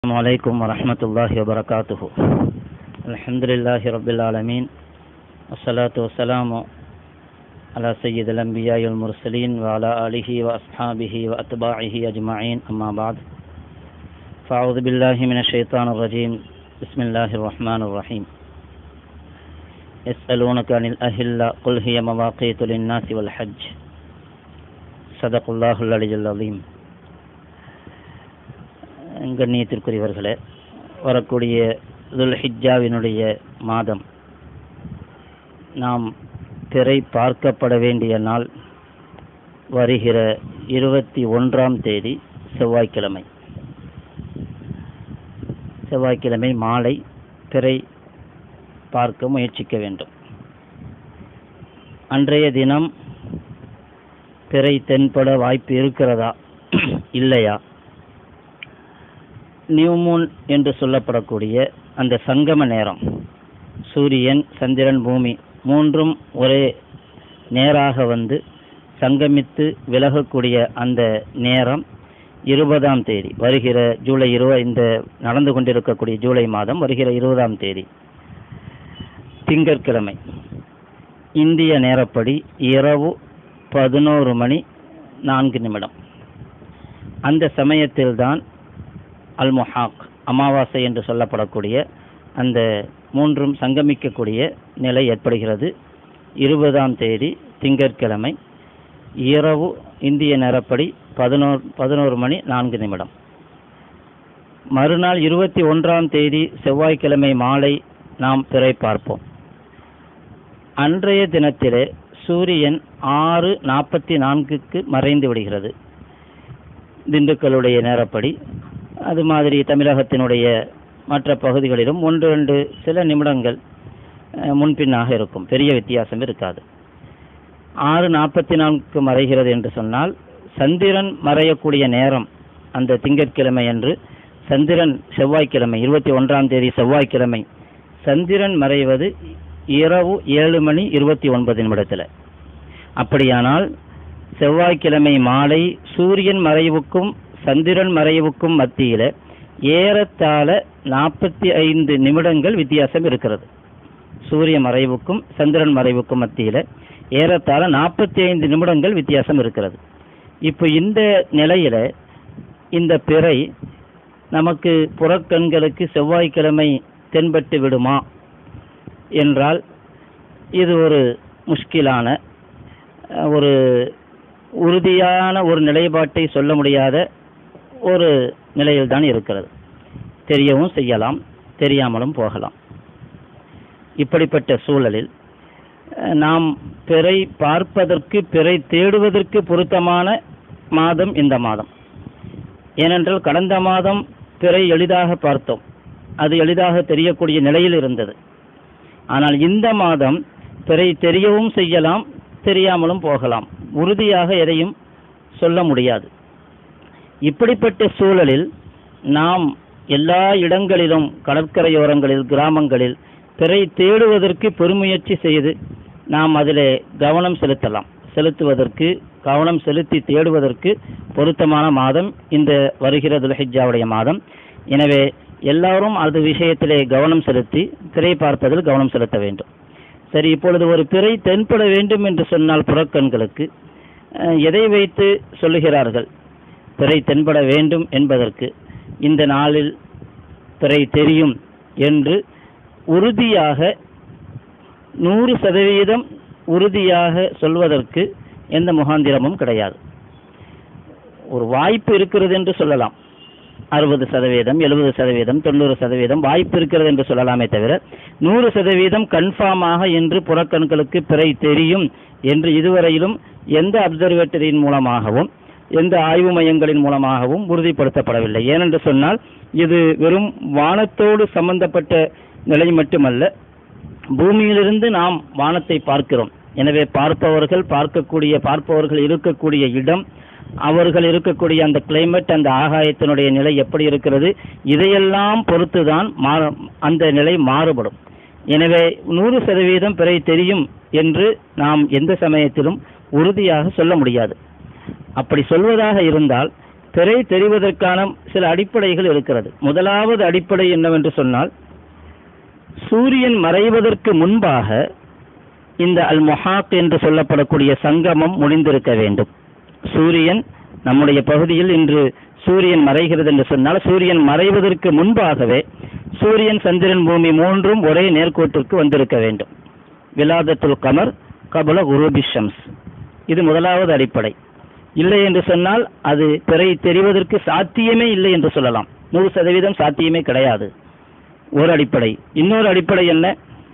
السلام عليكم ورحمة الله وبركاته الحمد لله رب العالمين والصلاة والسلام على سيد الأنبياء والمرسلين وعلى آله وأصحابه وأتباعه أجمعين أما بعد فأعوذ بالله من الشيطان الرجيم بسم الله الرحمن الرحيم يسألونك عن الأهلة قل هي مواقيت للناس والحج صدق الله العلي العظيم கண்ணியத்திற்குரியவர்களே வரக்கூடிய துல்ஹிஜாவினுடைய மாதம் நாம் திரை பார்க்கப்பட வேண்டிய நாள் வருகிற இருபத்தி ஒன்றாம் தேதி செவ்வாய்க்கிழமை செவ்வாய்க்கிழமை மாலை திரை பார்க்க முயற்சிக்க வேண்டும் அன்றைய தினம் திரை தென்பட வாய்ப்பு இருக்கிறதா இல்லையா நியூமூன் என்று சொல்லப்படக்கூடிய அந்த சங்கம நேரம் சூரியன் சந்திரன் பூமி மூன்றும் ஒரே நேராக வந்து சங்கமித்து விலகக்கூடிய அந்த நேரம் இருபதாம் தேதி வருகிற ஜூலை இருப இந்த நடந்து கொண்டிருக்கக்கூடிய ஜூலை மாதம் வருகிற இருபதாம் தேதி திங்கட்கிழமை இந்திய நேரப்படி இரவு பதினோரு மணி நான்கு நிமிடம் அந்த சமயத்தில்தான் அல் முஹாக் அமாவாசை என்று சொல்லப்படக்கூடிய அந்த மூன்றும் சங்கமிக்கக்கூடிய நிலை ஏற்படுகிறது இருபதாம் தேதி திங்கட்கிழமை இரவு இந்திய நேரப்படி பதினோரு பதினோரு மணி நான்கு நிமிடம் மறுநாள் இருபத்தி ஒன்றாம் தேதி செவ்வாய்க்கிழமை மாலை நாம் திரை பார்ப்போம் அன்றைய தினத்திலே சூரியன் ஆறு நாற்பத்தி நான்குக்கு மறைந்து விடுகிறது திண்டுக்கல்லுடைய நேரப்படி அது மாதிரி தமிழகத்தினுடைய மற்ற பகுதிகளிலும் ஒன்று ரெண்டு சில நிமிடங்கள் முன்பின்னாக இருக்கும் பெரிய வித்தியாசம் இருக்காது ஆறு நாற்பத்தி நான்குக்கு மறைகிறது என்று சொன்னால் சந்திரன் மறையக்கூடிய நேரம் அந்த திங்கட்கிழமை அன்று சந்திரன் செவ்வாய்க்கிழமை இருபத்தி ஒன்றாம் தேதி செவ்வாய்க்கிழமை சந்திரன் மறைவது இரவு ஏழு மணி இருபத்தி ஒன்பது நிமிடத்தில் அப்படியானால் செவ்வாய்க்கிழமை மாலை சூரியன் மறைவுக்கும் சந்திரன் மறைவுக்கும் மத்தியில் ஏறத்தாழ நாற்பத்தி ஐந்து நிமிடங்கள் வித்தியாசம் இருக்கிறது சூரிய மறைவுக்கும் சந்திரன் மறைவுக்கும் மத்தியில் ஏறத்தாழ நாற்பத்தி ஐந்து நிமிடங்கள் வித்தியாசம் இருக்கிறது இப்போ இந்த நிலையில இந்த பிறை நமக்கு புறக்கண்களுக்கு செவ்வாய்க்கிழமை தென்பட்டு விடுமா என்றால் இது ஒரு முஷ்கிலான ஒரு உறுதியான ஒரு நிலைப்பாட்டை சொல்ல முடியாத ஒரு நிலையில் தான் இருக்கிறது தெரியவும் செய்யலாம் தெரியாமலும் போகலாம் இப்படிப்பட்ட சூழலில் நாம் பிறை பார்ப்பதற்கு பிறை தேடுவதற்கு பொருத்தமான மாதம் இந்த மாதம் ஏனென்றால் கடந்த மாதம் பிறை எளிதாக பார்த்தோம் அது எளிதாக தெரியக்கூடிய நிலையில் இருந்தது ஆனால் இந்த மாதம் பிறை தெரியவும் செய்யலாம் தெரியாமலும் போகலாம் உறுதியாக எதையும் சொல்ல முடியாது இப்படிப்பட்ட சூழலில் நாம் எல்லா இடங்களிலும் கடற்கரையோரங்களில் கிராமங்களில் பிறை தேடுவதற்கு பெருமுயற்சி செய்து நாம் அதில் கவனம் செலுத்தலாம் செலுத்துவதற்கு கவனம் செலுத்தி தேடுவதற்கு பொருத்தமான மாதம் இந்த வருகிற துல்ஹிஜாவுடைய மாதம் எனவே எல்லாரும் அது விஷயத்திலே கவனம் செலுத்தி திரை பார்ப்பதில் கவனம் செலுத்த வேண்டும் சரி இப்பொழுது ஒரு பிறை தென்பட வேண்டும் என்று சொன்னால் புறக்கண்களுக்கு எதை வைத்து சொல்லுகிறார்கள் பிறை தென்பட வேண்டும் என்பதற்கு இந்த நாளில் பிறை தெரியும் என்று உறுதியாக நூறு சதவீதம் உறுதியாக சொல்வதற்கு எந்த முகாந்திரமும் கிடையாது ஒரு வாய்ப்பு இருக்கிறது என்று சொல்லலாம் அறுபது சதவீதம் எழுபது சதவீதம் தொண்ணூறு சதவீதம் வாய்ப்பு இருக்கிறது என்று சொல்லலாமே தவிர நூறு சதவீதம் கன்ஃபார்மாக என்று புறக்கண்களுக்கு பிறை தெரியும் என்று இதுவரையிலும் எந்த அப்சர்வேட்டரியின் மூலமாகவும் எந்த ஆய்வு மையங்களின் மூலமாகவும் உறுதிப்படுத்தப்படவில்லை ஏனென்று சொன்னால் இது வெறும் வானத்தோடு சம்பந்தப்பட்ட நிலை மட்டுமல்ல பூமியிலிருந்து நாம் வானத்தை பார்க்கிறோம் எனவே பார்ப்பவர்கள் பார்க்கக்கூடிய பார்ப்பவர்கள் இருக்கக்கூடிய இடம் அவர்கள் இருக்கக்கூடிய அந்த கிளைமேட் அந்த ஆகாயத்தினுடைய நிலை எப்படி இருக்கிறது இதையெல்லாம் பொறுத்துதான் அந்த நிலை மாறுபடும் எனவே நூறு சதவீதம் பிறை தெரியும் என்று நாம் எந்த சமயத்திலும் உறுதியாக சொல்ல முடியாது அப்படி சொல்வதாக இருந்தால் பிறை தெரிவதற்கான சில அடிப்படைகள் இருக்கிறது முதலாவது அடிப்படை என்னவென்று சொன்னால் சூரியன் மறைவதற்கு முன்பாக இந்த அல் மொஹாக் என்று சொல்லப்படக்கூடிய சங்கமம் முடிந்திருக்க வேண்டும் சூரியன் நம்முடைய பகுதியில் இன்று சூரியன் மறைகிறது என்று சொன்னால் சூரியன் மறைவதற்கு முன்பாகவே சூரியன் சந்திரன் பூமி மூன்றும் ஒரே நேர்கோட்டிற்கு வந்திருக்க வேண்டும் விலாதத்துல் கமர் கபல குரூபி ஷம்ஸ் இது முதலாவது அடிப்படை இல்லை என்று சொன்னால் அது பிறை தெரிவதற்கு சாத்தியமே இல்லை என்று சொல்லலாம் நூறு சதவீதம் சாத்தியமே கிடையாது ஒரு அடிப்படை இன்னொரு அடிப்படை என்ன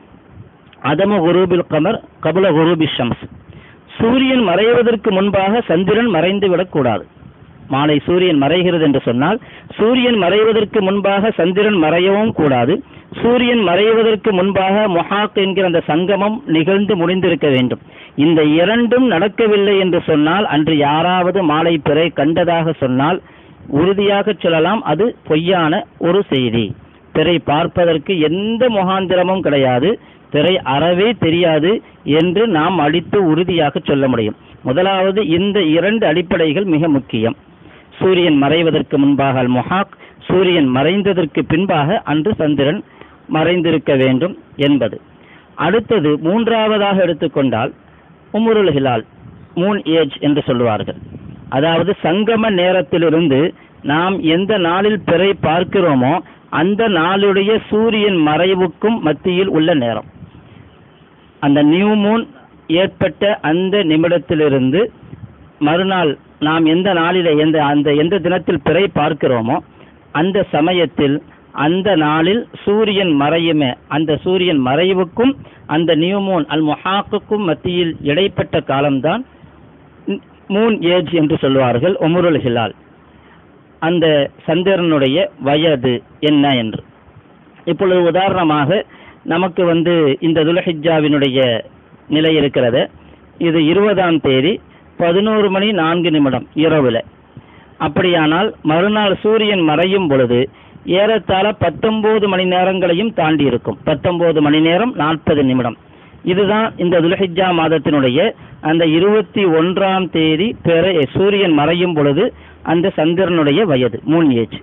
அதம குரூபில் கமர் கபல குரூபி ஷம்ஸ் சூரியன் மறைவதற்கு முன்பாக சந்திரன் மறைந்து விடக்கூடாது மாலை சூரியன் மறைகிறது என்று சொன்னால் சூரியன் மறைவதற்கு முன்பாக சந்திரன் மறையவும் கூடாது சூரியன் மறைவதற்கு முன்பாக மொஹாக் என்கிற அந்த சங்கமம் நிகழ்ந்து முடிந்திருக்க வேண்டும் இந்த இரண்டும் நடக்கவில்லை என்று சொன்னால் அன்று யாராவது மாலை பிறை கண்டதாக சொன்னால் உறுதியாக சொல்லலாம் அது பொய்யான ஒரு செய்தி பிறை பார்ப்பதற்கு எந்த முகாந்திரமும் கிடையாது பிறை அறவே தெரியாது என்று நாம் அடித்து உறுதியாக சொல்ல முடியும் முதலாவது இந்த இரண்டு அடிப்படைகள் மிக முக்கியம் சூரியன் மறைவதற்கு முன்பாக அல் மொஹாக் சூரியன் மறைந்ததற்கு பின்பாக அன்று சந்திரன் மறைந்திருக்க வேண்டும் என்பது அடுத்தது மூன்றாவதாக எடுத்துக்கொண்டால் உமுருல் ஹிலால் மூன் ஏஜ் என்று சொல்லுவார்கள் அதாவது சங்கம நேரத்திலிருந்து நாம் எந்த நாளில் பிறை பார்க்கிறோமோ அந்த நாளுடைய சூரியன் மறைவுக்கும் மத்தியில் உள்ள நேரம் அந்த நியூ மூன் ஏற்பட்ட அந்த நிமிடத்திலிருந்து மறுநாள் நாம் எந்த நாளில எந்த அந்த எந்த தினத்தில் பிறை பார்க்கிறோமோ அந்த சமயத்தில் அந்த நாளில் சூரியன் மறையுமே அந்த சூரியன் மறைவுக்கும் அந்த நியூமூன் அல் முஹாக்குக்கும் மத்தியில் இடைப்பட்ட காலம்தான் மூன் ஏஜ் என்று சொல்வார்கள் ஒமுருல் ஹிலால் அந்த சந்திரனுடைய வயது என்ன என்று இப்பொழுது உதாரணமாக நமக்கு வந்து இந்த துலஹிஜாவினுடைய நிலை இருக்கிறது இது இருபதாம் தேதி பதினோரு மணி நான்கு நிமிடம் இரவுல அப்படியானால் மறுநாள் சூரியன் மறையும் பொழுது ஏறத்தாழ பத்தொன்பது மணி நேரங்களையும் தாண்டி இருக்கும் பத்தொன்பது மணி நேரம் நாற்பது நிமிடம் இதுதான் இந்த துலஹிஜா மாதத்தினுடைய அந்த இருபத்தி ஒன்றாம் தேதி பிற சூரியன் மறையும் பொழுது அந்த சந்திரனுடைய வயது மூன் ஏஜ்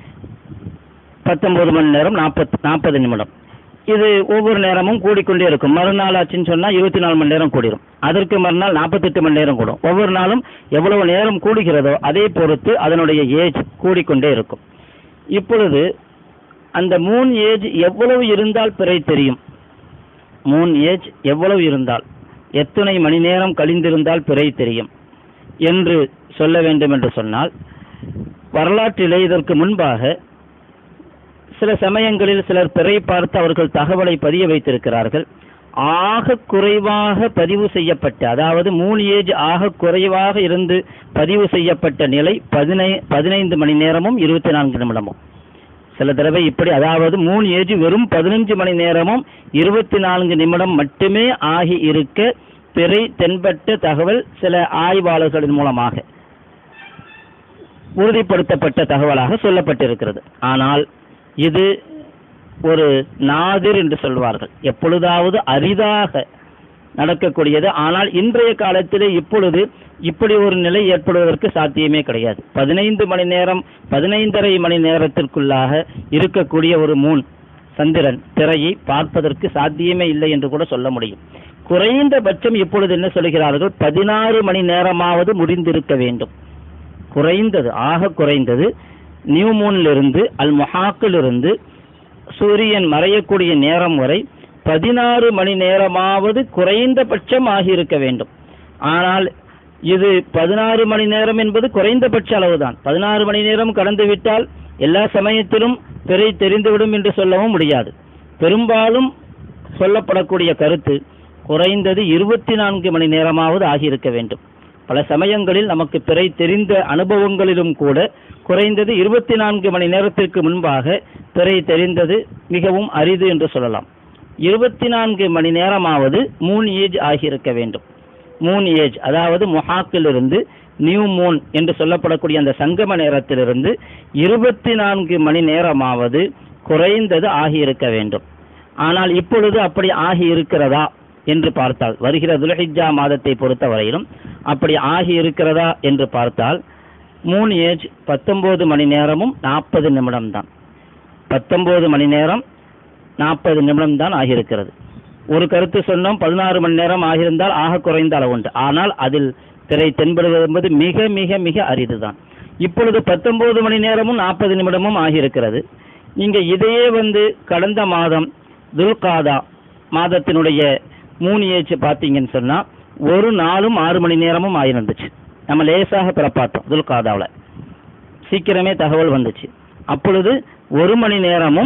பத்தொன்பது மணி நேரம் நாற்பத் நாற்பது நிமிடம் இது ஒவ்வொரு நேரமும் கூடிக்கொண்டே இருக்கும் மறுநாள் ஆச்சுன்னு சொன்னா இருபத்தி நாலு மணி நேரம் கூடிரும் அதற்கு மறுநாள் நாற்பத்தெட்டு மணி நேரம் கூடும் ஒவ்வொரு நாளும் எவ்வளவு நேரம் கூடுகிறதோ அதை பொறுத்து அதனுடைய ஏஜ் கூடிக்கொண்டே இருக்கும் இப்பொழுது அந்த மூன் ஏஜ் எவ்வளவு இருந்தால் பிறை தெரியும் மூன் ஏஜ் எவ்வளவு இருந்தால் எத்தனை மணி நேரம் கழிந்திருந்தால் பிறை தெரியும் என்று சொல்ல வேண்டும் என்று சொன்னால் வரலாற்றிலே இதற்கு முன்பாக சில சமயங்களில் சிலர் பிறை பார்த்து அவர்கள் தகவலை பதிய வைத்திருக்கிறார்கள் ஆக குறைவாக பதிவு செய்யப்பட்ட அதாவது மூணு ஏஜ் ஆக குறைவாக இருந்து பதிவு செய்யப்பட்ட நிலை பதினை பதினைந்து மணி நேரமும் இருபத்தி நான்கு நிமிடமும் சில தடவை இப்படி அதாவது மூணு ஏஜ் வெறும் பதினஞ்சு மணி நேரமும் இருபத்தி நான்கு நிமிடம் மட்டுமே ஆகி இருக்க பிறை தென்பட்ட தகவல் சில ஆய்வாளர்களின் மூலமாக உறுதிப்படுத்தப்பட்ட தகவலாக சொல்லப்பட்டிருக்கிறது ஆனால் இது ஒரு நாதிர் என்று சொல்வார்கள் எப்பொழுதாவது அரிதாக நடக்கக்கூடியது ஆனால் இன்றைய காலத்திலே இப்பொழுது இப்படி ஒரு நிலை ஏற்படுவதற்கு சாத்தியமே கிடையாது பதினைந்து மணி நேரம் பதினைந்தரை மணி நேரத்திற்குள்ளாக இருக்கக்கூடிய ஒரு மூன் சந்திரன் திரையை பார்ப்பதற்கு சாத்தியமே இல்லை என்று கூட சொல்ல முடியும் குறைந்தபட்சம் இப்பொழுது என்ன சொல்கிறார்கள் பதினாறு மணி நேரமாவது முடிந்திருக்க வேண்டும் குறைந்தது ஆக குறைந்தது நியூ மூனிலிருந்து அல் மொஹாக்கிலிருந்து சூரியன் மறையக்கூடிய நேரம் வரை பதினாறு மணி நேரமாவது குறைந்தபட்சம் ஆகியிருக்க வேண்டும் ஆனால் இது பதினாறு மணி நேரம் என்பது குறைந்தபட்ச அளவுதான் பதினாறு மணி நேரம் கடந்து விட்டால் எல்லா சமயத்திலும் பிறை தெரிந்துவிடும் என்று சொல்லவும் முடியாது பெரும்பாலும் சொல்லப்படக்கூடிய கருத்து குறைந்தது இருபத்தி நான்கு மணி நேரமாவது ஆகியிருக்க வேண்டும் பல சமயங்களில் நமக்கு பிறை தெரிந்த அனுபவங்களிலும் கூட குறைந்தது இருபத்தி நான்கு மணி நேரத்திற்கு முன்பாக பிறை தெரிந்தது மிகவும் அரிது என்று சொல்லலாம் இருபத்தி நான்கு மணி நேரமாவது மூன் ஏஜ் ஆகியிருக்க வேண்டும் மூன் ஏஜ் அதாவது மொஹாக்கிலிருந்து நியூ மூன் என்று சொல்லப்படக்கூடிய அந்த சங்கம நேரத்திலிருந்து இருபத்தி நான்கு மணி நேரமாவது குறைந்தது ஆகியிருக்க வேண்டும் ஆனால் இப்பொழுது அப்படி ஆகி இருக்கிறதா என்று பார்த்தால் வருகிற துலஹிஜா மாதத்தை பொறுத்தவரையிலும் அப்படி ஆகி இருக்கிறதா என்று பார்த்தால் மூணு ஏஜ் பத்தொன்பது மணி நேரமும் நாற்பது நிமிடம் தான் பத்தொன்பது மணி நேரம் நாற்பது நிமிடம் தான் ஆகியிருக்கிறது ஒரு கருத்து சொன்னோம் பதினாறு மணி நேரம் ஆகியிருந்தால் ஆக குறைந்த அளவு உண்டு ஆனால் அதில் திரை தென்படுவது என்பது மிக மிக மிக அரிதுதான் இப்பொழுது பத்தொன்பது மணி நேரமும் நாற்பது நிமிடமும் ஆகியிருக்கிறது நீங்க இதையே வந்து கடந்த மாதம் துல்காதா மாதத்தினுடைய மூணு ஏச்சு பார்த்தீங்கன்னு சொன்னா ஒரு நாளும் ஆறு மணி நேரமும் ஆயிருந்துச்சு நம்ம லேசாக பிறப்பாத்தோம் துல்காதாவில் சீக்கிரமே தகவல் வந்துச்சு அப்பொழுது ஒரு மணி நேரமும்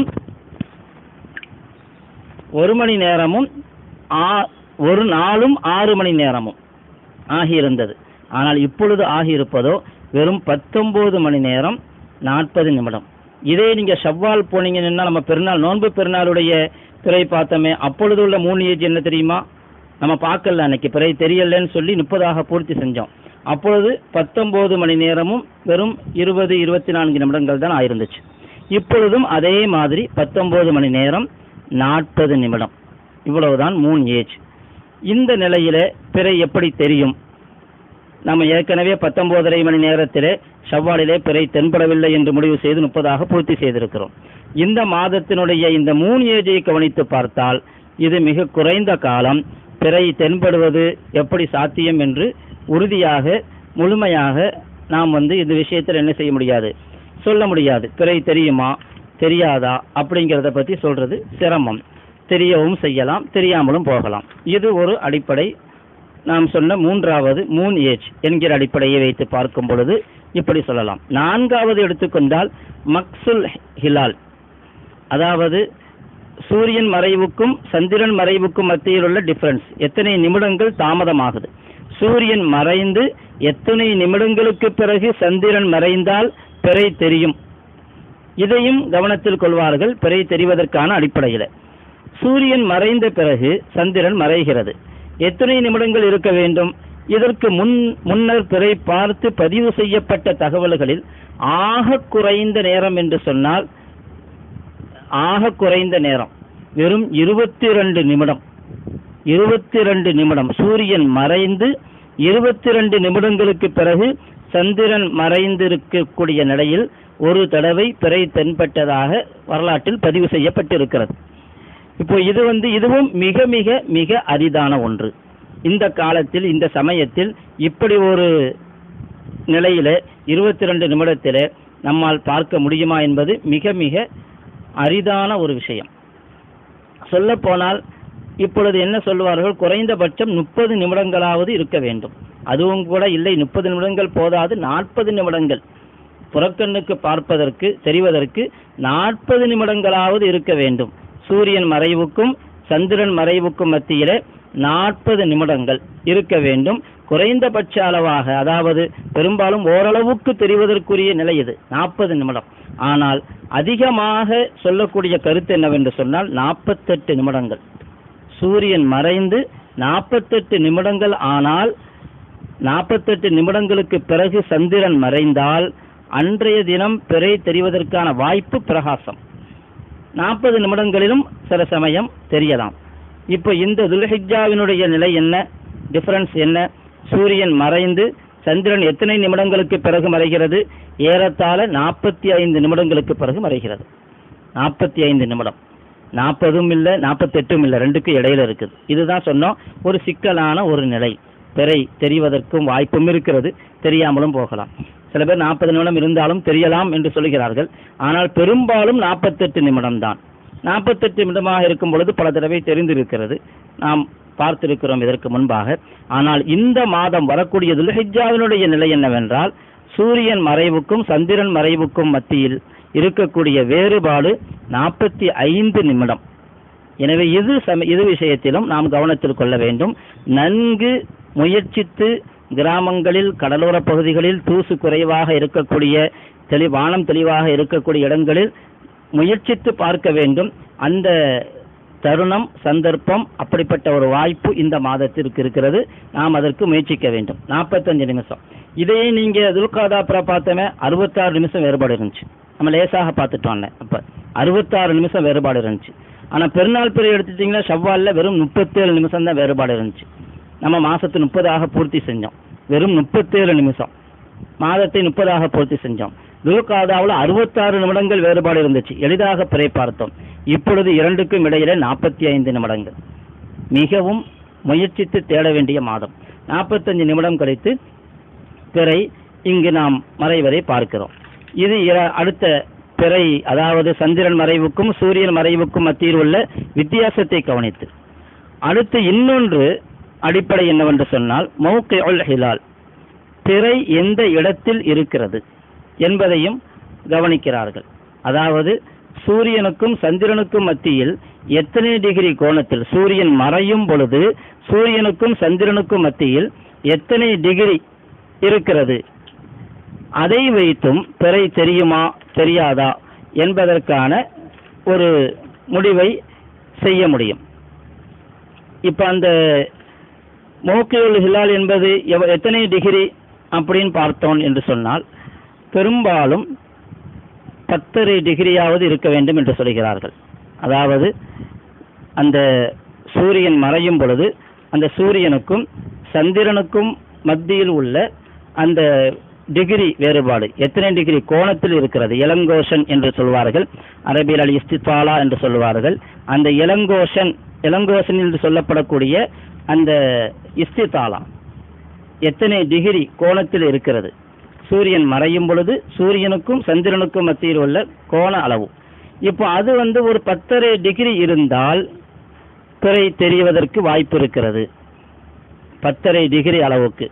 ஒரு மணி நேரமும் ஆ- ஒரு நாளும் ஆறு மணி நேரமும் ஆகியிருந்தது ஆனால் இப்பொழுது ஆகியிருப்பதோ வெறும் பத்தொன்பது மணி நேரம் நாற்பது நிமிடம் இதே நீங்க ஷவ்வால் போனீங்கன்னா நம்ம பெருநாள் நோன்பு பெருநாளுடைய பிறை பார்த்தோமே அப்பொழுது உள்ள மூணு ஏஜ் என்ன தெரியுமா நம்ம பார்க்கல அன்னைக்கு பிறை தெரியலன்னு சொல்லி முப்பதாக பூர்த்தி செஞ்சோம் அப்பொழுது பத்தொன்பது மணி நேரமும் வெறும் இருபது இருபத்தி நான்கு நிமிடங்கள் தான் ஆயிருந்துச்சு இப்பொழுதும் அதே மாதிரி பத்தொன்பது மணி நேரம் நாற்பது நிமிடம் இவ்வளவுதான் மூன் ஏஜ் இந்த நிலையில பிறை எப்படி தெரியும் நம்ம ஏற்கனவே பத்தொன்பதரை மணி நேரத்திலே ஷவ்வாலிலே பிறை தென்படவில்லை என்று முடிவு செய்து முப்பதாக பூர்த்தி செய்திருக்கிறோம் இந்த மாதத்தினுடைய இந்த மூணு ஏஜை கவனித்து பார்த்தால் இது மிக குறைந்த காலம் பிறை தென்படுவது எப்படி சாத்தியம் என்று உறுதியாக முழுமையாக நாம் வந்து இந்த விஷயத்தில் என்ன செய்ய முடியாது சொல்ல முடியாது பிறை தெரியுமா தெரியாதா அப்படிங்கிறத பத்தி சொல்றது சிரமம் தெரியவும் செய்யலாம் தெரியாமலும் போகலாம் இது ஒரு அடிப்படை நாம் சொன்ன மூன்றாவது மூன் ஏஜ் என்கிற அடிப்படையை வைத்து பார்க்கும் பொழுது இப்படி சொல்லலாம் நான்காவது எடுத்துக்கொண்டால் மக்சுல் ஹிலால் அதாவது சூரியன் மறைவுக்கும் சந்திரன் மறைவுக்கும் மத்தியில் உள்ள டிஃபரன்ஸ் எத்தனை நிமிடங்கள் தாமதமாகுது சூரியன் மறைந்து எத்தனை நிமிடங்களுக்கு பிறகு சந்திரன் மறைந்தால் பிறை தெரியும் இதையும் கவனத்தில் கொள்வார்கள் பிறை தெரிவதற்கான அடிப்படையில் சூரியன் மறைந்த பிறகு சந்திரன் மறைகிறது எத்தனை நிமிடங்கள் இருக்க வேண்டும் இதற்கு முன் முன்னர் பிறை பார்த்து பதிவு செய்யப்பட்ட தகவல்களில் ஆக குறைந்த நேரம் என்று சொன்னால் ஆக குறைந்த நேரம் வெறும் இருபத்தி ரெண்டு நிமிடம் இருபத்தி ரெண்டு நிமிடம் சூரியன் மறைந்து இருபத்தி ரெண்டு நிமிடங்களுக்கு பிறகு சந்திரன் மறைந்திருக்கக்கூடிய நிலையில் ஒரு தடவை பிறை தென்பட்டதாக வரலாற்றில் பதிவு செய்யப்பட்டிருக்கிறது இப்போ இது வந்து இதுவும் மிக மிக மிக அரிதான ஒன்று இந்த காலத்தில் இந்த சமயத்தில் இப்படி ஒரு நிலையில இருபத்தி ரெண்டு நிமிடத்திலே நம்மால் பார்க்க முடியுமா என்பது மிக மிக அரிதான ஒரு விஷயம் சொல்ல போனால் இப்பொழுது என்ன சொல்வார்கள் குறைந்தபட்சம் முப்பது நிமிடங்களாவது இருக்க வேண்டும் அதுவும் கூட இல்லை முப்பது நிமிடங்கள் போதாது நாற்பது நிமிடங்கள் புறக்கண்ணுக்கு பார்ப்பதற்கு தெரிவதற்கு நாற்பது நிமிடங்களாவது இருக்க வேண்டும் சூரியன் மறைவுக்கும் சந்திரன் மறைவுக்கும் மத்தியில நாற்பது நிமிடங்கள் இருக்க வேண்டும் குறைந்தபட்ச அளவாக அதாவது பெரும்பாலும் ஓரளவுக்கு தெரிவதற்குரிய நிலை இது நாற்பது நிமிடம் ஆனால் அதிகமாக சொல்லக்கூடிய கருத்து என்னவென்று சொன்னால் நாற்பத்தெட்டு நிமிடங்கள் சூரியன் மறைந்து நாற்பத்தெட்டு நிமிடங்கள் ஆனால் நாற்பத்தெட்டு நிமிடங்களுக்கு பிறகு சந்திரன் மறைந்தால் அன்றைய தினம் பிறை தெரிவதற்கான வாய்ப்பு பிரகாசம் நாற்பது நிமிடங்களிலும் சில சமயம் தெரியலாம் இப்போ இந்த துல்ஹிஜாவினுடைய நிலை என்ன டிஃபரன்ஸ் என்ன சூரியன் மறைந்து சந்திரன் எத்தனை நிமிடங்களுக்கு பிறகு மறைகிறது ஏறத்தாழ நாற்பத்தி ஐந்து நிமிடங்களுக்கு பிறகு மறைகிறது நாற்பத்தி ஐந்து நிமிடம் நாற்பதும் இல்லை நாற்பத்தெட்டும் இல்லை ரெண்டுக்கு இடையில இருக்குது இதுதான் சொன்னோம் ஒரு சிக்கலான ஒரு நிலை பிறை தெரிவதற்கும் வாய்ப்பும் இருக்கிறது தெரியாமலும் போகலாம் சில பேர் நாற்பது நிமிடம் இருந்தாலும் தெரியலாம் என்று சொல்கிறார்கள் ஆனால் பெரும்பாலும் நாற்பத்தெட்டு நிமிடம் தான் நாற்பத்தெட்டு நிமிடமாக இருக்கும் பொழுது பல தடவை தெரிந்திருக்கிறது நாம் பார்த்திருக்கிறோம் இதற்கு முன்பாக ஆனால் இந்த மாதம் வரக்கூடிய துல்ஹிஜாவினுடைய நிலை என்னவென்றால் சூரியன் மறைவுக்கும் சந்திரன் மறைவுக்கும் மத்தியில் இருக்கக்கூடிய வேறுபாடு நாற்பத்தி ஐந்து நிமிடம் எனவே இது சம இது விஷயத்திலும் நாம் கவனத்தில் கொள்ள வேண்டும் நன்கு முயற்சித்து கிராமங்களில் கடலோர பகுதிகளில் தூசு குறைவாக இருக்கக்கூடிய தெளி வானம் தெளிவாக இருக்கக்கூடிய இடங்களில் முயற்சித்து பார்க்க வேண்டும் அந்த தருணம் சந்தர்ப்பம் அப்படிப்பட்ட ஒரு வாய்ப்பு இந்த மாதத்திற்கு இருக்கிறது நாம் அதற்கு முயற்சிக்க வேண்டும் நாற்பத்தஞ்சு நிமிஷம் இதையே நீங்க துல்காதா புறா பார்த்தோமே அறுபத்தாறு நிமிஷம் வேறுபாடு இருந்துச்சு நம்ம லேசாக பார்த்துட்டோம் அப்ப அறுபத்தாறு நிமிஷம் வேறுபாடு இருந்துச்சு ஆனா பெருநாள் பிறை எடுத்துட்டீங்கன்னா ஷவ்வால்ல வெறும் முப்பத்தேழு நிமிஷம் தான் வேறுபாடு இருந்துச்சு நம்ம மாசத்து முப்பதாக பூர்த்தி செஞ்சோம் வெறும் முப்பத்தேழு நிமிஷம் மாதத்தை முப்பதாக பூர்த்தி செஞ்சோம் துல்காதாவில் அறுபத்தாறு நிமிடங்கள் வேறுபாடு இருந்துச்சு எளிதாக பிறை பார்த்தோம் இப்பொழுது இரண்டுக்கும் இடையில நாற்பத்தி ஐந்து நிமிடங்கள் மிகவும் முயற்சித்து தேட வேண்டிய மாதம் நாற்பத்தஞ்சு நிமிடம் கழித்து பிறை இங்கு நாம் மறைவதை பார்க்கிறோம் இது இர- அடுத்த பிறை அதாவது சந்திரன் மறைவுக்கும் சூரியன் மறைவுக்கும் மத்தியில் உள்ள வித்தியாசத்தை கவனித்து அடுத்து இன்னொன்று அடிப்படை என்னவென்று சொன்னால் மௌக்கிஉல் ஹிலால் பிறை எந்த இடத்தில் இருக்கிறது என்பதையும் கவனிக்கிறார்கள் அதாவது சூரியனுக்கும் சந்திரனுக்கும் மத்தியில் எத்தனை டிகிரி கோணத்தில் சூரியன் மறையும் பொழுது சூரியனுக்கும் சந்திரனுக்கும் மத்தியில் எத்தனை டிகிரி இருக்கிறது அதை வைத்தும் பிறை தெரியுமா தெரியாதா என்பதற்கான ஒரு முடிவை செய்ய முடியும் இப்ப அந்த மோக்கியுல் ஹிலால் என்பது எவ- எத்தனை டிகிரி அப்படின்னு பார்த்தோம் என்று சொன்னால் பெரும்பாலும் பத்தரை டிகிரியாவது இருக்க வேண்டும் என்று சொல்கிறார்கள் அதாவது அந்த சூரியன் மறையும் பொழுது அந்த சூரியனுக்கும் சந்திரனுக்கும் மத்தியில் உள்ள அந்த டிகிரி வேறுபாடு எத்தனை டிகிரி கோணத்தில் இருக்கிறது இளங்கோஷன் என்று சொல்வார்கள் அரபியில் அல் இஸ்திபாலா என்று சொல்வார்கள் அந்த இளங்கோஷன் இளங்கோஷன் என்று சொல்லப்படக்கூடிய அந்த இஸ்திதாலா எத்தனை டிகிரி கோணத்தில் இருக்கிறது சூரியன் மறையும் பொழுது சூரியனுக்கும் சந்திரனுக்கும் மத்தியில் உள்ள கோண அளவு இப்போ அது வந்து ஒரு பத்தரை டிகிரி இருந்தால் பிறை தெரிவதற்கு வாய்ப்பு இருக்கிறது பத்தரை டிகிரி அளவுக்கு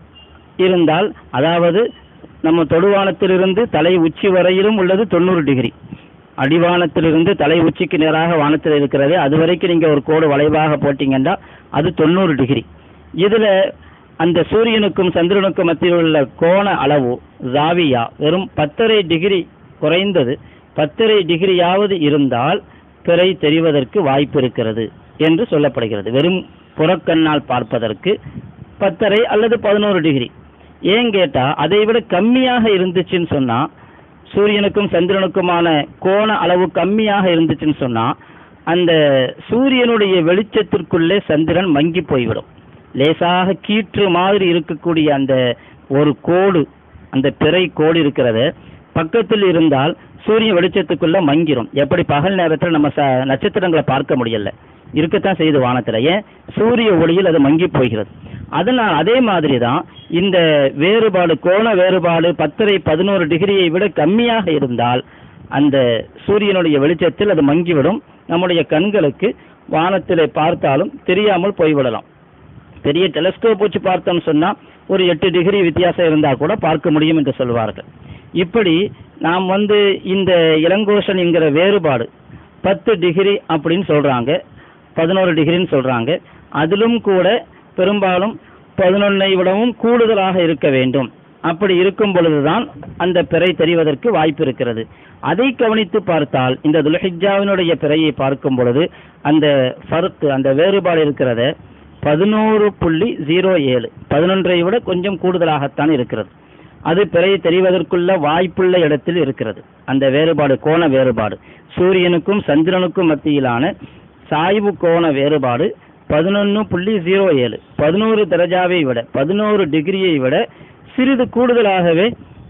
இருந்தால் அதாவது நம்ம தொடுவானத்திலிருந்து தலை உச்சி வரையிலும் உள்ளது தொண்ணூறு டிகிரி அடிவானத்திலிருந்து தலை உச்சிக்கு நேராக வானத்தில் இருக்கிறது அது வரைக்கும் நீங்க ஒரு கோடு வளைவாக போட்டீங்கன்னா அது தொண்ணூறு டிகிரி இதுல அந்த சூரியனுக்கும் சந்திரனுக்கும் மத்தியில் உள்ள கோண அளவு ஜாவியா வெறும் பத்தரை டிகிரி குறைந்தது பத்தரை டிகிரியாவது இருந்தால் பிறை தெரிவதற்கு வாய்ப்பு இருக்கிறது என்று சொல்லப்படுகிறது வெறும் புறக்கண்ணால் பார்ப்பதற்கு பத்தரை அல்லது பதினோரு டிகிரி ஏன் கேட்டா அதை விட கம்மியாக இருந்துச்சுன்னு சொன்னா சூரியனுக்கும் சந்திரனுக்குமான கோண அளவு கம்மியாக இருந்துச்சுன்னு சொன்னா அந்த சூரியனுடைய வெளிச்சத்திற்குள்ளே சந்திரன் மங்கி போய்விடும் லேசாக கீற்று மாதிரி இருக்கக்கூடிய அந்த ஒரு கோடு அந்த பிறை கோடு இருக்கிறது பக்கத்தில் இருந்தால் சூரிய வெளிச்சத்துக்குள்ள மங்கிரும் எப்படி பகல் நேரத்தில் நம்ம ச நட்சத்திரங்களை பார்க்க முடியல இருக்கத்தான் செய்யுது வானத்துல ஏன் சூரிய ஒளியில் அது மங்கி போகிறது அதனால் அதே மாதிரி தான் இந்த வேறுபாடு கோண வேறுபாடு பத்தரை பதினோரு டிகிரியை விட கம்மியாக இருந்தால் அந்த சூரியனுடைய வெளிச்சத்தில் அது மங்கிவிடும் நம்முடைய கண்களுக்கு வானத்திலே பார்த்தாலும் தெரியாமல் போய்விடலாம் பெரிய டெலஸ்கோப் வச்சு பார்த்தோம்னு சொன்னா ஒரு எட்டு டிகிரி வித்தியாசம் இருந்தா கூட பார்க்க முடியும் என்று சொல்வார்கள் இப்படி நாம் வந்து இந்த இளங்கோஷன் என்கிற வேறுபாடு பத்து டிகிரி அப்படின்னு சொல்றாங்க பதினோரு டிகிரின்னு சொல்றாங்க அதிலும் கூட பெரும்பாலும் பதினொன்னை விடவும் கூடுதலாக இருக்க வேண்டும் அப்படி இருக்கும் பொழுதுதான் அந்த பிறை தெரிவதற்கு வாய்ப்பு இருக்கிறது அதை கவனித்து பார்த்தால் இந்த துல்ஹிஜாவினுடைய பிறையை பார்க்கும் பொழுது அந்த ஃபர்க் அந்த வேறுபாடு இருக்கிறத பதினோரு புள்ளி ஜீரோ ஏழு பதினொன்றை விட கொஞ்சம் கூடுதலாகத்தான் இருக்கிறது அது பிறை தெரிவதற்குள்ள வாய்ப்புள்ள இடத்தில் இருக்கிறது அந்த வேறுபாடு கோண வேறுபாடு சூரியனுக்கும் சந்திரனுக்கும் மத்தியிலான சாய்வு கோண வேறுபாடு பதினொன்னு புள்ளி ஜீரோ ஏழு பதினோரு தரஜாவை விட பதினோரு டிகிரியை விட சிறிது கூடுதலாகவே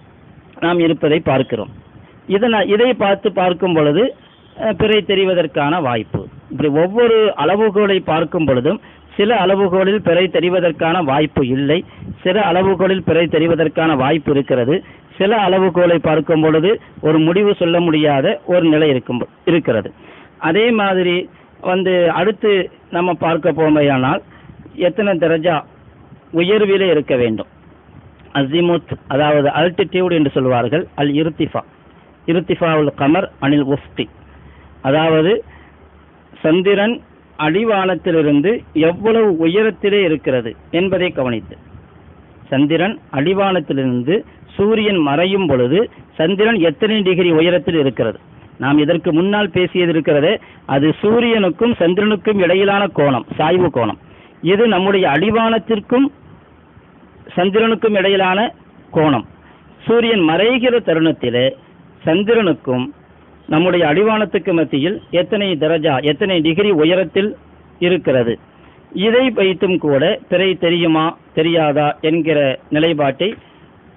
நாம் இருப்பதை பார்க்கிறோம் இதனை இதை பார்த்து பார்க்கும் பொழுது அஹ், பிறை தெரிவதற்கான வாய்ப்பு இப்படி ஒவ்வொரு அளவுகோலை பார்க்கும் பொழுதும் சில அளவுகோலில் பிறை தெரிவதற்கான வாய்ப்பு இல்லை சில அளவுகோலில் பிறை தெரிவதற்கான வாய்ப்பு இருக்கிறது சில அளவுகோலை பார்க்கும் பொழுது ஒரு முடிவு சொல்ல முடியாத ஒரு நிலை இருக்கும் இருக்கிறது அதே மாதிரி வந்து அடுத்து நம்ம பார்க்க போமையானால் எத்தனை தரஜா உயர்விலே இருக்க வேண்டும் அசிமுத் அதாவது அல்டிடியூட் என்று சொல்வார்கள் அல் இருத்திஃபா இருத்திஃபாவுல் கமர் அனில் உஃப்தி அதாவது சந்திரன் அடிவானத்திலிருந்து எவ்வளவு உயரத்திலே இருக்கிறது என்பதை கவனித்து சந்திரன் அடிவானத்திலிருந்து சூரியன் மறையும் பொழுது சந்திரன் எத்தனை டிகிரி உயரத்தில் இருக்கிறது நாம் இதற்கு முன்னால் பேசியது இருக்கிறதே அது சூரியனுக்கும் சந்திரனுக்கும் இடையிலான கோணம் சாய்வு கோணம் இது நம்முடைய அடிவானத்திற்கும் சந்திரனுக்கும் இடையிலான கோணம் சூரியன் மறைகிற தருணத்திலே சந்திரனுக்கும் நம்முடைய அடிவானத்துக்கு மத்தியில் எத்தனை தரஜா எத்தனை டிகிரி உயரத்தில் இருக்கிறது இதை வைத்தும் கூட பிறை தெரியுமா தெரியாதா என்கிற நிலைப்பாட்டை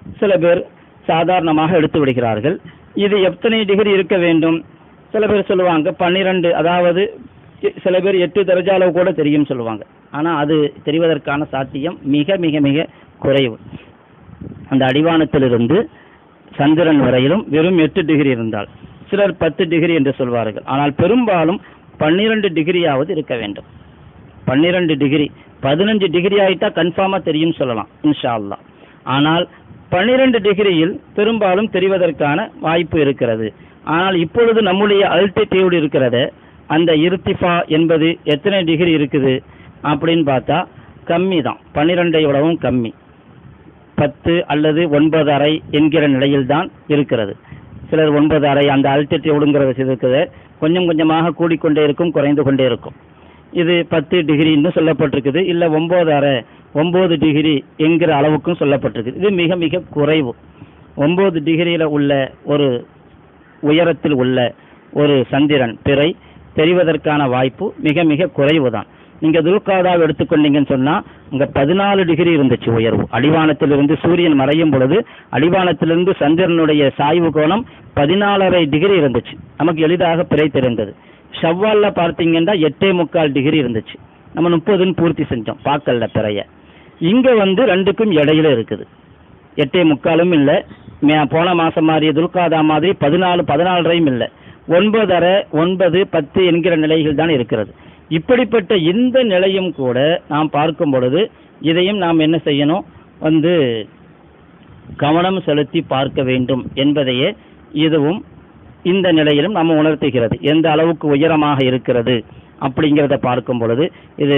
சில பேர் சாதாரணமாக எடுத்து விடுகிறார்கள் இது எத்தனை டிகிரி இருக்க வேண்டும் சில பேர் சொல்லுவாங்க பன்னிரண்டு அதாவது எ- சில பேர் எட்டு தரஜா அளவு கூட தெரியும் சொல்லுவாங்க ஆனா அது தெரிவதற்கான சாத்தியம் மிக மிக மிக குறைவு அந்த அடிவானத்திலிருந்து சந்திரன் வரையிலும் வெறும் எட்டு டிகிரி இருந்தால் சிலர் பத்து டிகிரி என்று சொல்வார்கள் ஆனால் பெரும்பாலும் பன்னிரண்டு டிகிரியாவது இருக்க வேண்டும் பன்னிரண்டு டிகிரி பதினஞ்சு டிகிரி ஆயிட்டா கன்ஃபார்மா தெரியும் சொல்லலாம் இன்ஷா அல்லாஹ் ஆனால் பன்னிரண்டு டிகிரியில் பெரும்பாலும் தெரிவதற்கான வாய்ப்பு இருக்கிறது ஆனால் இப்பொழுது நம்முடைய அல்டிடியூட் இருக்கிறத அந்த இருத்திஃபா என்பது எத்தனை டிகிரி இருக்குது அப்படின்னு பார்த்தா கம்மி தான் பன்னிரெண்டை விடவும் கம்மி பத்து அல்லது ஒன்பது அறை என்கிற நிலையில்தான் இருக்கிறது சிலர் ஒன்பது அறை அந்த அல்டிடியூடுங்கிறத இருக்குது கொஞ்சம் கொஞ்சமாக கூடிக்கொண்டே இருக்கும் குறைந்து கொண்டே இருக்கும் இது பத்து டிகிரின்னு சொல்லப்பட்டிருக்குது இல்ல ஒன்பது அறை ஒன்பது டிகிரி என்கிற அளவுக்கும் சொல்லப்பட்டிருக்குது இது மிக மிக குறைவு ஒன்பது டிகிரியில உள்ள ஒரு உயரத்தில் உள்ள ஒரு சந்திரன் பிறை தெரிவதற்கான வாய்ப்பு மிக மிக குறைவு தான் நீங்க துல்காதாவை எடுத்துக்கொண்டீங்கன்னு சொன்னா இங்க பதினாலு டிகிரி இருந்துச்சு உயர்வு அடிவானத்திலிருந்து சூரியன் மறையும் பொழுது அடிவானத்திலிருந்து சந்திரனுடைய சாய்வு கோணம் பதினாலரை டிகிரி இருந்துச்சு நமக்கு எளிதாக பிறை தெரிந்தது ஷவ்வால்ல பார்த்தீங்கன்னா எட்டே முக்கால் டிகிரி இருந்துச்சு நம்ம முப்பதுன்னு பூர்த்தி செஞ்சோம் பார்க்கல பிறைய இங்க வந்து ரெண்டுக்கும் இடையில இருக்குது எட்டே முக்காலும் இல்ல மே- போன மாசம் மாதிரி துல்காதா மாதிரி பதினாலு பதினாலரையும் இல்ல ஒன்பதரை ஒன்பது பத்து என்கிற நிலைகள் தான் இருக்கிறது இப்படிப்பட்ட இந்த நிலையும் கூட நாம் பார்க்கும் பொழுது இதையும் நாம் என்ன செய்யணும் வந்து கவனம் செலுத்தி பார்க்க வேண்டும் என்பதையே இதுவும் இந்த நிலையிலும் நம்ம உணர்த்துகிறது எந்த அளவுக்கு உயரமாக இருக்கிறது அப்படிங்கிறத பார்க்கும் பொழுது இது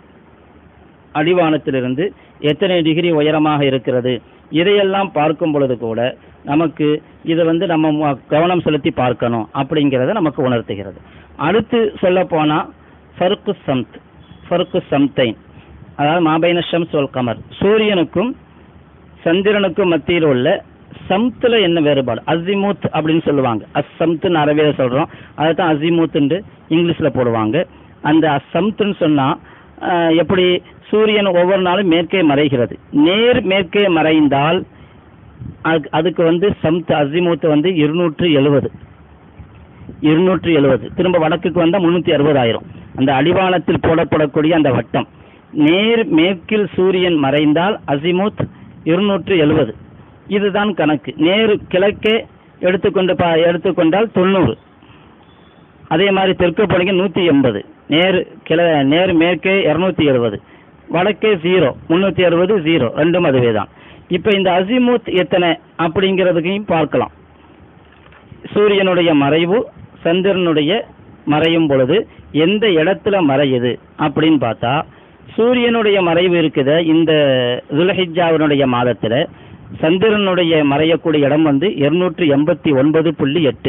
அடிவானத்திலிருந்து எத்தனை டிகிரி உயரமாக இருக்கிறது இதையெல்லாம் பார்க்கும் பொழுது கூட நமக்கு இது வந்து நம்ம மு- கவனம் செலுத்தி பார்க்கணும் அப்படிங்கிறத நமக்கு உணர்த்துகிறது அடுத்து சொல்ல போனா ஃபர்கு சம்த் ஃபர்கு சம்தைன் அதாவது மாபைன ஷம்ஸ் வல் கமர் சூரியனுக்கும் சந்திரனுக்கும் மத்தியில் உள்ள சம்த்துல என்ன வேறுபாடு அசிமூத் அப்படின்னு சொல்லுவாங்க அசம்த்துன்னு அரபியில சொல்றோம் அதை தான் அசிமூத்துன்னு இங்கிலீஷ்ல போடுவாங்க அந்த அசம்த்துன்னு சொன்னா ஆஹ், எப்படி சூரியன் ஒவ்வொரு நாளும் மேற்கே மறைகிறது நேர் மேற்கே மறைந்தால் அதுக்கு- அதுக்கு வந்து சம்த் அசிமூத் வந்து இருநூற்று எழுவது இருநூற்று எழுவது திரும்ப வடக்குக்கு வந்தா முன்னூத்தி அறுபதாயிரம் அந்த அடிவானத்தில் போடப்படக்கூடிய அந்த வட்டம் நேர் மேற்கில் சூரியன் மறைந்தால் அசிமுத் இருநூற்று எழுவது இதுதான் கணக்கு நேர் கிழக்கே எடுத்துக்கொண்டு பா எடுத்துக்கொண்டால் தொண்ணூறு அதே மாதிரி தெற்கு போனீங்க நூத்தி எண்பது நேர் கிழ நேர் மேற்கே இருநூத்தி எழுபது வடக்கே ஜீரோ முன்னூத்தி அறுபது ஜீரோ ரெண்டும் அதுவே தான் இப்ப இந்த அசிமுத் எத்தனை அப்படிங்கிறதுக்கையும் பார்க்கலாம் சூரியனுடைய மறைவு சந்திரனுடைய மறையும் பொழுது எந்த இடத்துல மறையுது அப்படின்னு பார்த்தா சூரியனுடைய மறைவு இருக்குத இந்த துலஹிஜாவினுடைய மாதத்துல சந்திரனுடைய மறையக்கூடிய இடம் வந்து இருநூற்றி எண்பத்தி ஒன்பது புள்ளி எட்டு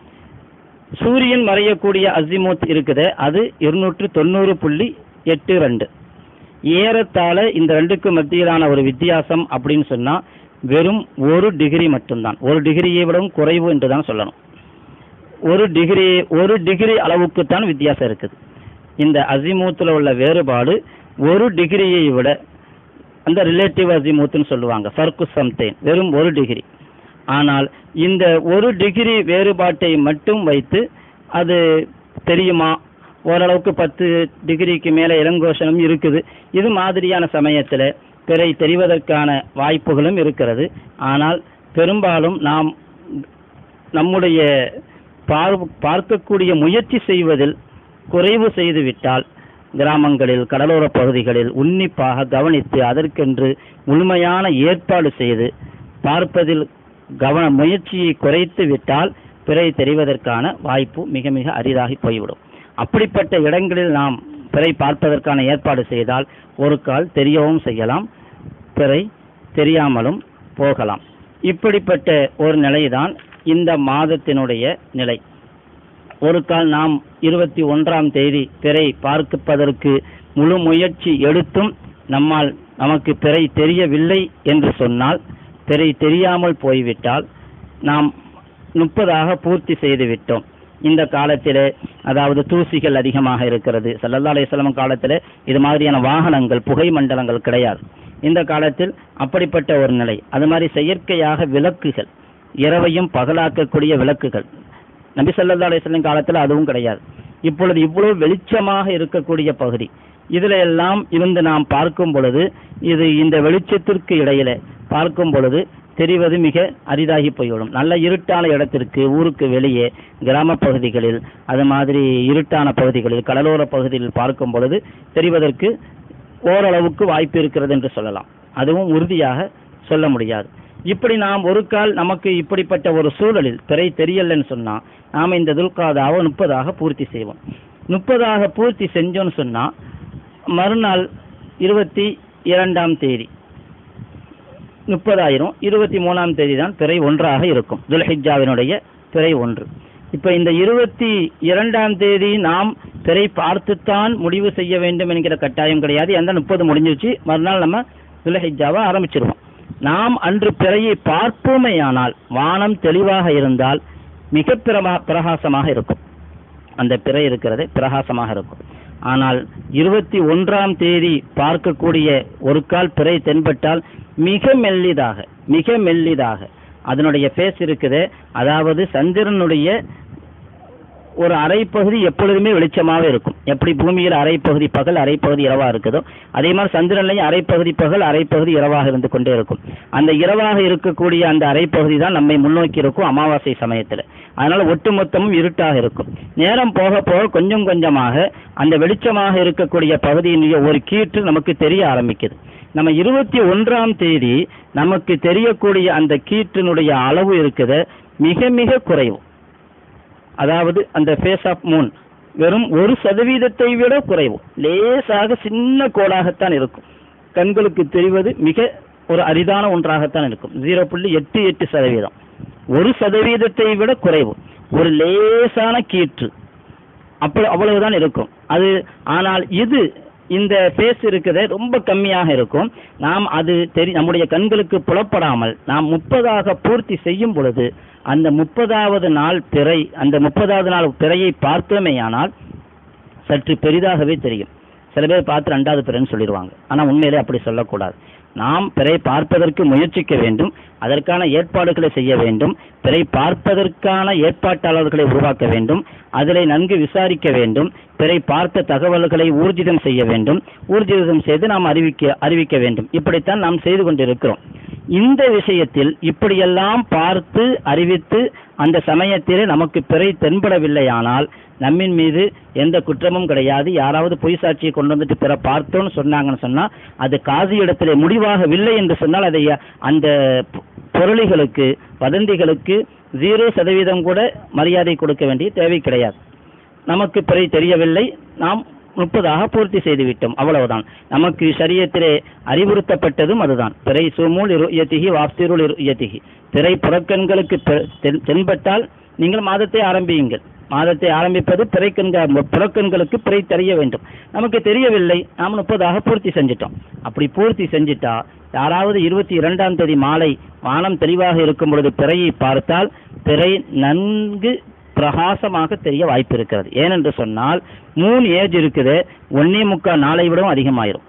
சூரியன் மறையக்கூடிய அசிமுத் இருக்குது அது இருநூற்று தொண்ணூறு புள்ளி எட்டு ரெண்டு ஏறத்தாழ இந்த ரெண்டுக்கு மத்தியிலான ஒரு வித்தியாசம் அப்படின்னு சொன்னா வெறும் ஒரு டிகிரி மட்டும்தான் ஒரு டிகிரியை விடவும் குறைவு என்று தான் சொல்லணும் ஒரு டிகிரி ஒரு டிகிரி அளவுக்கு தான் வித்தியாசம் இருக்குது இந்த அசிமூத்துல உள்ள வேறுபாடு ஒரு டிகிரியை விட அந்த ரிலேட்டிவ் அசிமூத்துன்னு சொல்லுவாங்க ஃபர்கு சம்தேன் வெறும் ஒரு டிகிரி ஆனால் இந்த ஒரு டிகிரி வேறுபாட்டை மட்டும் வைத்து அது தெரியுமா ஓரளவுக்கு பத்து டிகிரிக்கு மேல இளங்கோஷனும் இருக்குது இது மாதிரியான சமயத்துல பிறை தெரிவதற்கான வாய்ப்புகளும் இருக்கிறது ஆனால் பெரும்பாலும் நாம் நம்முடைய பார் பார்க்கக்கூடிய முயற்சி செய்வதில் குறைவு செய்து விட்டால் கிராமங்களில் கடலோர பகுதிகளில் உன்னிப்பாக கவனித்து அதற்கென்று முழுமையான ஏற்பாடு செய்து பார்ப்பதில் கவன முயற்சியை குறைத்து விட்டால் பிறை தெரிவதற்கான வாய்ப்பு மிக மிக அரிதாகி போய்விடும் அப்படிப்பட்ட இடங்களில் நாம் பிறை பார்ப்பதற்கான ஏற்பாடு செய்தால் ஒரு கால் தெரியவும் செய்யலாம் பிறை தெரியாமலும் போகலாம் இப்படிப்பட்ட ஒரு நிலைதான் இந்த மாதத்தினுடைய நிலை ஒரு கால் நாம் இருபத்தி ஒன்றாம் தேதி பிறை பார்ப்பதற்கு முழு முயற்சி எடுத்தும் நம்மால் நமக்கு பிறை தெரியவில்லை என்று சொன்னால் பிறை தெரியாமல் போய்விட்டால் நாம் முப்பதாக பூர்த்தி செய்து விட்டோம் இந்த காலத்திலே அதாவது தூசிகள் அதிகமாக இருக்கிறது சல்லல்லா அலைஹிஸ்ஸலாம் காலத்திலே இது மாதிரியான வாகனங்கள் புகை மண்டலங்கள் கிடையாது இந்த காலத்தில் அப்படிப்பட்ட ஒரு நிலை அது மாதிரி செயற்கையாக விளக்குகள் இரவையும் பகலாக்கக்கூடிய விளக்குகள் நபி ஸல்லல்லாஹு அலைஹி வஸல்லம் காலத்தில் அதுவும் கிடையாது இப்பொழுது இவ்வளவு வெளிச்சமாக இருக்கக்கூடிய பகுதி இதுல எல்லாம் இருந்து நாம் பார்க்கும் பொழுது இது இந்த வெளிச்சத்திற்கு இடையில பார்க்கும் பொழுது தெரிவது மிக அரிதாகி போய்விடும் நல்ல இருட்டான இடத்திற்கு ஊருக்கு வெளியே கிராம பகுதிகளில் அது மாதிரி இருட்டான பகுதிகளில் கடலோர பகுதிகளில் பார்க்கும் பொழுது தெரிவதற்கு ஓரளவுக்கு வாய்ப்பு இருக்கிறது என்று சொல்லலாம் அதுவும் உறுதியாக சொல்ல முடியாது இப்படி நாம் ஒரு கால் நமக்கு இப்படிப்பட்ட ஒரு சூழலில் பிறை தெரியலன்னு சொன்னா நாம இந்த துல்காதாவை முப்பதாக பூர்த்தி செய்வோம் முப்பதாக பூர்த்தி செஞ்சோன்னு சொன்னா மறுநாள் இருபத்தி இரண்டாம் தேதி முப்பதாயிரம் இருபத்தி மூணாம் தேதி தான் பிறை ஒன்றாக இருக்கும் துல்ஹிஜாவினுடைய பிறை ஒன்று இப்ப இந்த இருபத்தி இரண்டாம் தேதி நாம் பிறை பார்த்துத்தான் முடிவு செய்ய வேண்டும் என்கிற கட்டாயம் கிடையாது எந்த முப்பது முடிஞ்சிருச்சு மறுநாள் நம்ம துல்ஹிஜாவை ஆரம்பிச்சிருவோம் நாம் அன்று பிறையை பார்ப்போமேயானால் வானம் தெளிவாக இருந்தால் மிக பிரமா பிரகாசமாக இருக்கும் அந்த பிறை இருக்கிறது பிரகாசமாக இருக்கும் ஆனால் இருபத்தி ஒன்றாம் தேதி பார்க்கக்கூடிய ஒரு கால் பிறை தென்பட்டால் மிக மெல்லிதாக மிக மெல்லிதாக அதனுடைய ஃபேஸ் இருக்குது அதாவது சந்திரனுடைய ஒரு அரைப்பகுதி எப்பொழுதுமே வெளிச்சமாக இருக்கும் எப்படி பூமியில் அரைப்பகுதி பகல் அரைப்பகுதி இரவா இருக்குதோ அதே மாதிரி சந்திரன்லையும் அரைப்பகுதி பகல் அரைப்பகுதி இரவாக இருந்து கொண்டே இருக்கும் அந்த இரவாக இருக்கக்கூடிய அந்த அரைப்பகுதி தான் நம்மை முன்னோக்கி இருக்கும் அமாவாசை சமயத்துல அதனால ஒட்டுமொத்தமும் இருட்டாக இருக்கும் நேரம் போக போக கொஞ்சம் கொஞ்சமாக அந்த வெளிச்சமாக இருக்கக்கூடிய பகுதியினுடைய ஒரு கீற்று நமக்கு தெரிய ஆரம்பிக்குது நம்ம இருபத்தி ஒன்றாம் தேதி நமக்கு தெரியக்கூடிய அந்த கீற்றினுடைய அளவு இருக்குது மிக மிக குறைவு அதாவது அந்த ஃபேஸ் ஆஃப் மூன் வெறும் ஒரு சதவீதத்தை விட குறைவு லேசாக சின்ன கோடாகத்தான் இருக்கும் கண்களுக்கு தெரிவது மிக ஒரு அரிதான ஒன்றாகத்தான் இருக்கும் ஜீரோ புள்ளி எட்டு எட்டு சதவீதம் ஒரு சதவீதத்தை விட குறைவு ஒரு லேசான கீற்று அப்போ அவ்வளவுதான் இருக்கும் அது ஆனால் இது இந்த ஃபேஸ் இருக்கிறது ரொம்ப கம்மியாக இருக்கும் நாம் அது தெரி நம்முடைய கண்களுக்கு புலப்படாமல் நாம் முப்பதாக பூர்த்தி செய்யும் பொழுது அந்த முப்பதாவது நாள் பிறை அந்த முப்பதாவது நாள் பிறையை பார்த்தோமேயானால் சற்று பெரிதாகவே தெரியும் சில பேர் பார்த்து ரெண்டாவது பிறைன்னு சொல்லிடுவாங்க ஆனா உண்மையிலே அப்படி சொல்லக்கூடாது நாம் பிறை பார்ப்பதற்கு முயற்சிக்க வேண்டும் அதற்கான ஏற்பாடுகளை செய்ய வேண்டும் பிறை பார்ப்பதற்கான ஏற்பாட்டாளர்களை உருவாக்க வேண்டும் அதிலே நன்கு விசாரிக்க வேண்டும் பிறை பார்த்த தகவல்களை ஊர்ஜிதம் செய்ய வேண்டும் ஊர்ஜிதம் செய்து நாம் அறிவிக்க அறிவிக்க வேண்டும் இப்படித்தான் நாம் செய்து கொண்டிருக்கிறோம் இந்த விஷயத்தில் இப்படியெல்லாம் பார்த்து அறிவித்து அந்த சமயத்திலே நமக்கு பிறை தென்படவில்லையானால் நம்மின் மீது எந்த குற்றமும் கிடையாது யாராவது பொய் சாட்சியை கொண்டு வந்துட்டு பிற பார்த்தோம்னு சொன்னாங்கன்னு சொன்னா அது காசி இடத்திலே முடிவாகவில்லை என்று சொன்னால் அதை அந்த பொ- பொருளிகளுக்கு வதந்திகளுக்கு ஜீரோ சதவீதம் கூட மரியாதை கொடுக்க வேண்டிய தேவை கிடையாது நமக்கு பிறை தெரியவில்லை நாம் முப்பதாக பூர்த்தி செய்து விட்டோம் அவ்வளவுதான் நமக்கு சரியத்திலே அறிவுறுத்தப்பட்டதும் அதுதான் பிறை சுமூல் இயத்திகி வாப்திருள் இயத்திகி பிறை புறக்கண்களுக்கு பெ- தென்- தென்பட்டால் நீங்கள் மாதத்தை ஆரம்பியுங்கள் மாதத்தை ஆரம்பிப்பது பிறைக்கண்க புறக்கண்களுக்கு பிறை தெரிய வேண்டும் நமக்கு தெரியவில்லை நாம் முப்பதாக பூர்த்தி செஞ்சிட்டோம் அப்படி பூர்த்தி செஞ்சிட்டா யாராவது இருபத்தி இரண்டாம் தேதி மாலை வானம் தெளிவாக இருக்கும் பொழுது பிறையை பார்த்தால் பிறை நன்கு பிரகாசமாக தெரிய வாய்ப்பு இருக்கிறது ஏனென்று சொன்னால் மூணு ஏஜ் இருக்குது ஒன்னே முக்கால் நாளை விடவும் அதிகமாயிரும்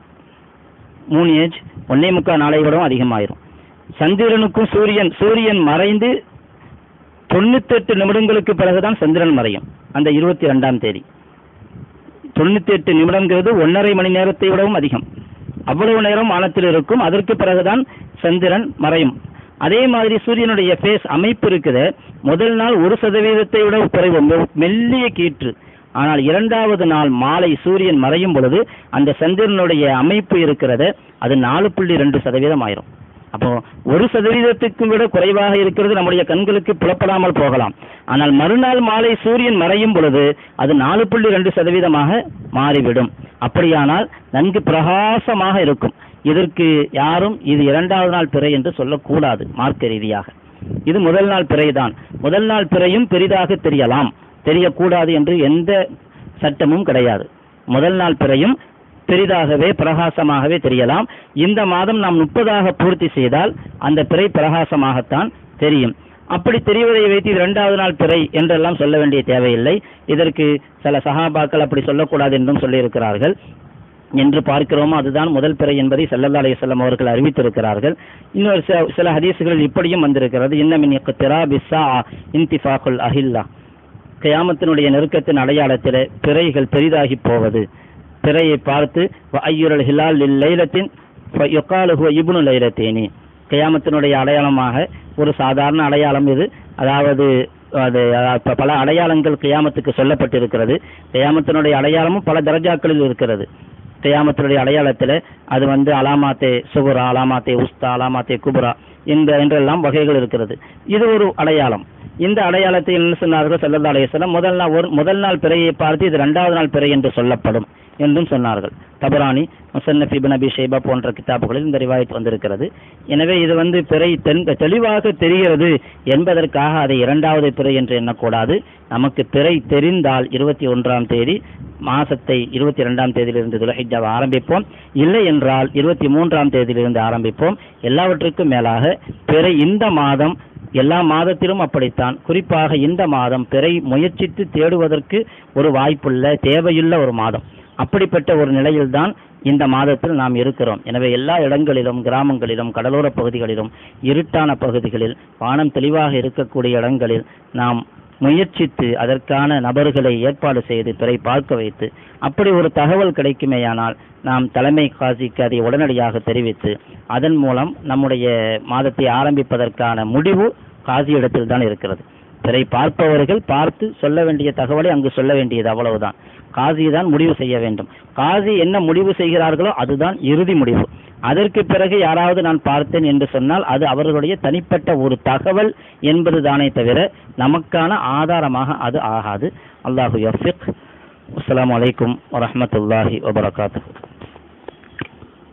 மூணு ஏஜ் ஒன்னே முக்கால் நாளை விடவும் அதிகமாயிரும் சந்திரனுக்கும் சூரியன் சூரியன் மறைந்து தொண்ணூத்தெட்டு நிமிடங்களுக்கு பிறகுதான் சந்திரன் மறையும் அந்த இருபத்தி ரெண்டாம் தேதி தொண்ணூத்தி எட்டு நிமிடங்கிறது ஒன்றரை மணி நேரத்தை விடவும் அதிகம் அவ்வளவு நேரம் வானத்தில் இருக்கும் அதற்கு பிறகுதான் சந்திரன் மறையும் அதே மாதிரி சூரியனுடைய ஃபேஸ் அமைப்பு இருக்குது முதல் நாள் ஒரு சதவீதத்தை விட குறைவு மெ- மெல்லிய கீற்று ஆனால் இரண்டாவது நாள் மாலை சூரியன் மறையும் பொழுது அந்த சந்திரனுடைய அமைப்பு இருக்கிறது அது நாலு புள்ளி ரெண்டு சதவீதம் ஆயிரும் அப்போ ஒரு சதவீதத்துக்கு விட குறைவாக இருக்கிறது நம்முடைய கண்களுக்கு புலப்படாமல் போகலாம் ஆனால் மறுநாள் மாலை சூரியன் மறையும் பொழுது அது நாலு புள்ளி ரெண்டு சதவீதமாக மாறிவிடும் அப்படியானால் நன்கு பிரகாசமாக இருக்கும் இதற்கு யாரும் இது இரண்டாவது நாள் பிறை என்று சொல்லக்கூடாது மார்க்க ரீதியாக இது முதல் நாள் பிறைதான் முதல் நாள் பிறையும் பெரிதாக தெரியலாம் தெரியக்கூடாது என்று எந்த சட்டமும் கிடையாது முதல் நாள் பிறையும் பெரிதாகவே பிரகாசமாகவே தெரியலாம் இந்த மாதம் நாம் முப்பதாக பூர்த்தி செய்தால் அந்த பிறை பிரகாசமாகத்தான் தெரியும் அப்படி தெரிவதை வைத்து இது இரண்டாவது நாள் பிறை என்றெல்லாம் சொல்ல வேண்டிய தேவையில்லை இதற்கு சில சகாபாக்கள் அப்படி சொல்லக்கூடாது என்றும் சொல்லியிருக்கிறார்கள் என்று பார்க்கிறோமோ அதுதான் முதல் பிறை என்பதை ஸல்லல்லாஹு அலைஹி வஸல்லம் அவர்கள் அறிவித்திருக்கிறார்கள் இன்னொரு சில சில ஹதீஸ்களில் இப்படியும் வந்திருக்கிறது இன்னமின் இக்திரா பிஸ்ஸா இன்திஃபாகுல் அஹில்லா கியாமத்தினுடைய நெருக்கத்தின் அடையாளத்திலே பிறைகள் பெரிதாகி போவது பிறையை பார்த்து ஐயுரல் ஹிலால் லைலத்தின் யுக்காலுஹு இப்னு லைலத்தேனி கியாமத்தினுடைய அடையாளமாக ஒரு சாதாரண அடையாளம் இது அதாவது அது அதாவது பல அடையாளங்கள் கியாமத்துக்கு சொல்லப்பட்டிருக்கிறது கியாமத்தினுடைய அடையாளமும் பல தரஜாக்களில் இருக்கிறது கியாமத்தினுடைய அடையாளத்தில் அது வந்து அலாமாத்தே சுகுரா அலாமாத்தே உஸ்தா அலாமாத்தே குபுரா இந்த என்றெல்லாம் வகைகள் இருக்கிறது இது ஒரு அடையாளம் இந்த அடையாளத்தை என்ன சொன்னார்கள் ஸல்லல்லாஹு அலைஹி வஸல்லம் முதல் நாள் ஒரு முதல் நாள் பிறையை பார்த்து இது இரண்டாவது நாள் பிறை என்று சொல்லப்படும் என்றும் சொன்னார்கள் தபரானி முசன்னஃப் இப்னு அபி ஷைபா போன்ற கிதாபுகளில் இந்த ரிவாயத் வந்திருக்கிறது எனவே இது வந்து பிறை தென் தெளிவாக தெரிகிறது என்பதற்காக அதை இரண்டாவது பிறை என்று எண்ணக்கூடாது நமக்கு பிறை தெரிந்தால் இருபத்தி ஒன்றாம் தேதி மாசத்தை இருபத்தி இரண்டாம் தேதியிலிருந்து துலஹிஜாவை ஆரம்பிப்போம் இல்லை என்றால் இருபத்தி மூன்றாம் தேதியிலிருந்து ஆரம்பிப்போம் எல்லாவற்றுக்கும் மேலாக பிறை இந்த மாதம் எல்லா மாதத்திலும் அப்படித்தான் குறிப்பாக இந்த மாதம் பிறை முயற்சித்து தேடுவதற்கு ஒரு வாய்ப்புள்ள தேவையுள்ள ஒரு மாதம் அப்படிப்பட்ட ஒரு நிலையில்தான் இந்த மாதத்தில் நாம் இருக்கிறோம் எனவே எல்லா இடங்களிலும் கிராமங்களிலும் கடலோர பகுதிகளிலும் இருட்டான பகுதிகளில் வானம் தெளிவாக இருக்கக்கூடிய இடங்களில் நாம் முயற்சித்து அதற்கான நபர்களை ஏற்பாடு செய்து பிறை பார்க்க வைத்து அப்படி ஒரு தகவல் கிடைக்குமேயானால் நாம் தலைமை காசிக்கு அதை உடனடியாக தெரிவித்து அதன் மூலம் நம்முடைய மாதத்தை ஆரம்பிப்பதற்கான முடிவு காசி இடத்தில் தான் இருக்கிறது பிறை பார்ப்பவர்கள் பார்த்து சொல்ல வேண்டிய தகவலை அங்கு சொல்ல வேண்டியது அவ்வளவுதான் காசி தான் முடிவு செய்ய வேண்டும் காசி என்ன முடிவு செய்கிறார்களோ அதுதான் இறுதி முடிவு அதற்கு பிறகு யாராவது நான் பார்த்தேன் என்று சொன்னால் அது அவர்களுடைய தனிப்பட்ட ஒரு தகவல் என்பது தானே தவிர நமக்கான ஆதாரமாக அது ஆகாது அல்லாஹு யஃபிக் அஸ்ஸலாமு அலைக்கும் வரஹ்மத்துல்லாஹி வபரகாத்துஹு